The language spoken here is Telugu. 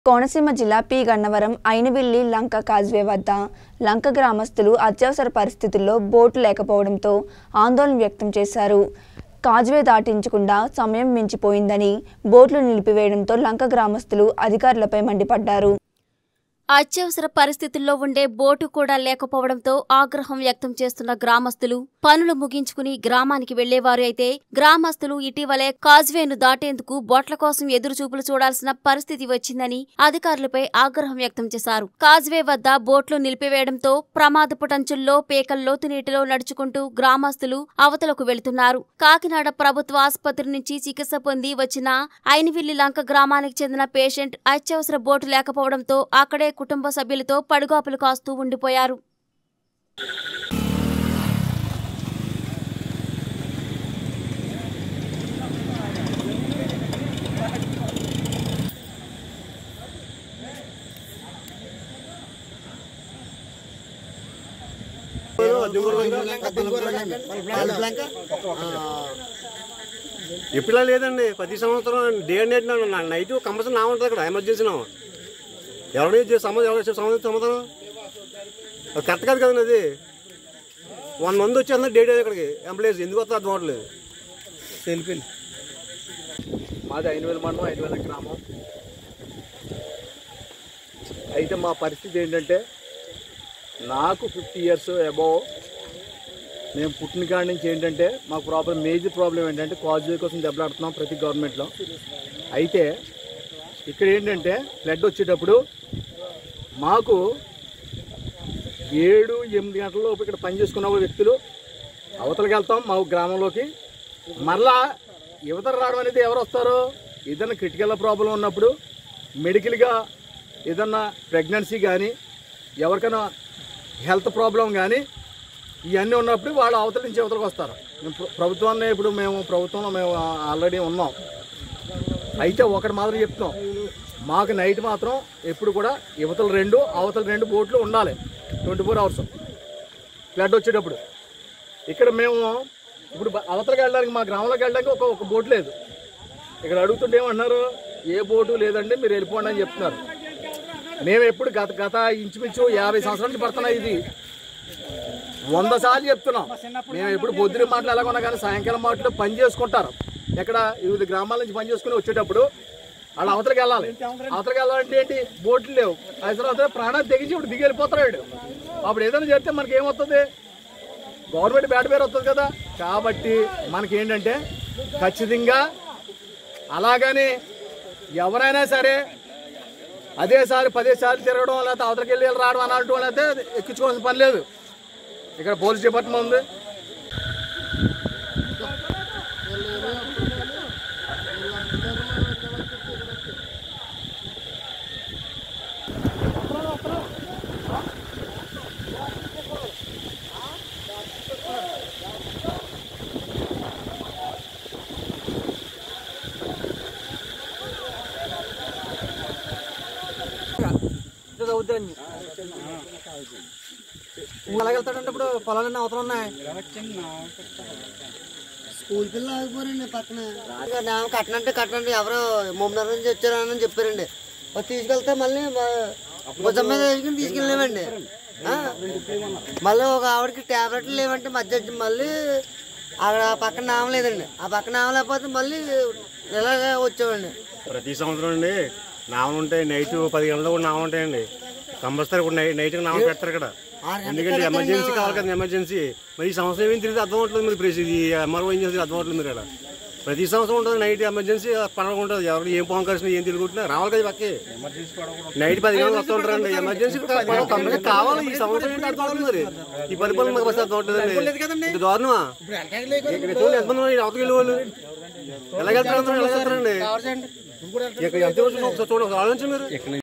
కోనసీమ జిల్లా పి గన్నవరం ఐనవిల్లి లంక కాజ్వే వద్ద లంక గ్రామస్తులు అత్యవసర పరిస్థితుల్లో బోటు లేకపోవడంతో ఆందోళన వ్యక్తం చేశారు కాజ్వే దాటించకుండా సమయం మించిపోయిందని బోట్లు నిలిపివేయడంతో లంక గ్రామస్తులు అధికారులపై మండిపడ్డారు అత్యవసర పరిస్థితుల్లో ఉండే బోటు కూడా లేకపోవడంతో ఆగ్రహం వ్యక్తం చేస్తున్న గ్రామస్తులు పనులు ముగించుకుని గ్రామానికి వెళ్లేవారు అయితే గ్రామస్తులు ఇటీవలే కాజ్వేను దాటేందుకు బోట్ల కోసం ఎదురుచూపులు చూడాల్సిన పరిస్థితి వచ్చిందని అధికారులపై ఆగ్రహం వ్యక్తం చేశారు కాజ్వే వద్ద బోట్లు నిలిపివేయడంతో ప్రమాదపు టంచుల్లో పేకల లోతు నీటిలో నడుచుకుంటూ గ్రామస్తులు అవతలకు వెళుతున్నారు కాకినాడ ప్రభుత్వ ఆసుపత్రి నుంచి చికిత్స పొంది వచ్చిన ఐనవిల్లి లంక గ్రామానికి చెందిన పేషెంట్ అత్యవసర బోటు లేకపోవడంతో అక్కడే కుటుంబ సభ్యులతో పడుగాపులు కాస్తూ ఉండిపోయారు ఎప్పుడా లేదండి ప్రతి సంవత్సరం day and night night compulsory నా ఉంటుంది అక్కడ ఎమర్జెన్సీ నా ఎవరైనా సంబంధం ఎవరైనా సంబంధం సమాధానం అది కరెక్ట్ కాదు కదండి అది వన్ మంత్ వచ్చేస్తుంది డే డే ఇక్కడికి ఎంప్లాయీస్ ఎందుకు వస్తుంది అర్థం అవ్వట్లేదు సెల్ఫీలు మాది ఐదు వేల మండలం ఐదు వేల గ్రామం అయితే మా పరిస్థితి ఏంటంటే నాకు ఫిఫ్టీ ఇయర్స్ అబౌవ్ మేము పుట్టిన కాడి నుంచి ఏంటంటే మాకు ప్రాబ్లం మేజర్ ప్రాబ్లం ఏంటంటే కాజువే కోసం దెబ్బలాడుతున్నాం ప్రతి గవర్నమెంట్లో అయితే ఇక్కడ ఏంటంటే ఫ్లడ్ వచ్చేటప్పుడు మాకు ఏడు ఎనిమిది గంటల లోపు ఇక్కడ పని చేసుకున్న వ్యక్తులు అవతలకి వెళ్తాం మా గ్రామంలోకి మరలా యువతలు రావడం అనేది ఎవరు వస్తారు ఏదైనా క్రిటికల్ ప్రాబ్లం ఉన్నప్పుడు మెడికల్గా ఏదన్నా ప్రెగ్నెన్సీ కానీ ఎవరికైనా హెల్త్ ప్రాబ్లం కానీ ఇవన్నీ ఉన్నప్పుడు వాళ్ళు అవతల నుంచి అవతలకు వస్తారు మేము ప్ర- ప్రభుత్వాన్ని ఇప్పుడు మేము ప్రభుత్వంలో మేము ఆల్రెడీ ఉన్నాం అయితే ఒకటి మాత్రం చెప్తున్నాం మాకు నైట్ మాత్రం ఎప్పుడు కూడా యువతల రెండు అవతల రెండు బోట్లు ఉండాలి ట్వంటీ ఫోర్ అవర్స్ ఫ్లడ్ వచ్చేటప్పుడు ఇక్కడ మేము ఇప్పుడు బ- అవతలకి వెళ్ళడానికి మా గ్రామంలోకి వెళ్ళడానికి ఒక ఒక బోట్ లేదు ఇక్కడ అడుగుతుంటే ఏమన్నారు ఏ బోటు లేదండి మీరు వెళ్ళిపోండి అని చెప్తున్నారు మేము ఎప్పుడు గత గత ఇంచుమించు యాభై సంవత్సరాల నుంచి పడుతున్నాయి ఇది వంద సార్లు చెప్తున్నాం మేము ఎప్పుడు పొద్దున మాటలు ఎలాగొన్నా కానీ సాయంకాలం మాటలు పని చేసుకుంటారు ఎక్కడ వివిధ గ్రామాల నుంచి పని చేసుకుని వచ్చేటప్పుడు వాళ్ళు అవతలకి వెళ్ళాలి అవతలకి వెళ్ళాలంటే ఏంటి బోట్లు లేవు అసలు అవతల ప్రాణాలు తెగించి ఇప్పుడు దిగి వెళ్ళిపోతాడు అప్పుడు ఏదైనా చేస్తే మనకి ఏమవుతుంది గవర్నమెంట్ బ్యాడ్ పేరు వస్తుంది కదా కాబట్టి మనకి ఏంటంటే ఖచ్చితంగా అలాగని ఎవరైనా సరే అదేసారి పదేసార్లు తిరగడం లేకపోతే అవతలకి వెళ్ళి రావడం అనడం అయితే ఎక్కించుకోవాల్సిన పని లేదు ఇక్కడ పోలీస్ డిపార్ట్మెంట్ ఉంది ఎలాగెళ్తాడంటే ఇప్పుడు పొలాలన్నీ అవతల ఉన్నాయి స్కూల్ పిల్లలు ఆగిపోరండి పక్కన నేను కట్టనంటే కట్టనంటే ఎవరో ముమ్మన్నర నుంచి వచ్చారని చెప్పారండి మరి తీసుకెళ్తే మళ్ళీ మా- భుజం మీద వేసుకుని తీసుకెళ్ళలేమండి ఆ? మళ్ళీ ఒక ఆవిడకి టాబ్లెట్లు లేవంటే మధ్య వచ్చి మళ్ళీ అక్కడ ఆ పక్కన నామ లేదండి ఆ పక్కన నామ లేకపోతే మళ్ళీ ఇలాగే వచ్చామండి ప్రతి సంవత్సరం అండి నావలు ఉంటాయి నైట్ పది గంటలకు కూడా నావలు ఉంటాయండి కంపల్సరీ కూడా నైట్ నైట్ నావలు పెడతారు ఇక్కడ ఎందుకంటే ఎమర్జెన్సీ కావాలి కదా ఎమర్జెన్సీ మరి ఈ సంవత్సరం ఏమేమి తిరిగి అర్థం అవట్లేదు మరి ప్రెస్ ఇది ఎంఆర్ఓ ఏం చేస్తుంది అర్థం అవట్లేదు మీరు ఇక్కడ ప్రతి సంవత్సరం ఉంటుంది నైట్ ఎమర్జెన్సీ పండుగ ఉంటుంది ఎవరు ఏం పాము కలిసిన ఏం తిరుగుతున్నా రావాలి కదా పక్కే నైట్ పది గంటలకు వస్తూ ఉంటారండి ఎమర్జెన్సీ కంపల్సరీ కావాలి ఈ సంవత్సరం ఏంటి అర్థం అవుతుంది మరి ఈ పరిపాలన మాకు బస్సు అర్థం అవట్లేదండి ఇది దారుణమా ఇక్కడ చూడండి ఎంతమంది ఉన్నారు, అవతలకి వెళ్ళే వాళ్ళు ఎలా వెళ్తారు అందరూ? ఎలా వెళ్తారండి ఇక్కడ ఎంత చూడండి ఒకసారి చూడండి ఒకసారి ఆలోచించండి మీరు